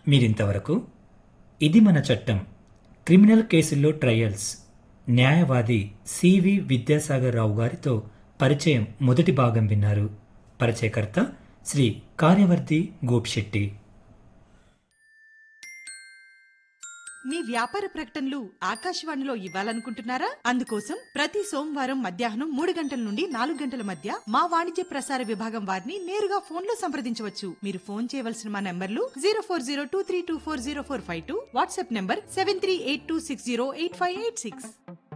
మీరింతవరకు ఇది మన చట్టం క్రిమినల్ కేసుల్లో ట్రయల్స్ న్యాయవాది సివి విద్యాసాగర్ రావు గారితో పరిచయం మొదటి భాగం విన్నారు పరిచయకర్త శ్రీ కార్యవర్తి గోపిశెట్టి మీ వ్యాపార ప్రకటనలు ఆకాశవాణిలో ఇవ్వాలనుకుంటున్నారా అందుకోసం ప్రతి సోమవారం మధ్యాహ్నం మూడు గంటల నుండి నాలుగు గంటల మధ్య మా వాణిజ్య ప్రసార విభాగం వారిని నేరుగా ఫోన్ లో సంప్రదించవచ్చు మీరు ఫోన్ చేయవలసిన మా నంబర్లు zero four zero two three two four zero four five two WhatsApp number seven three eight two six zero eight five eight six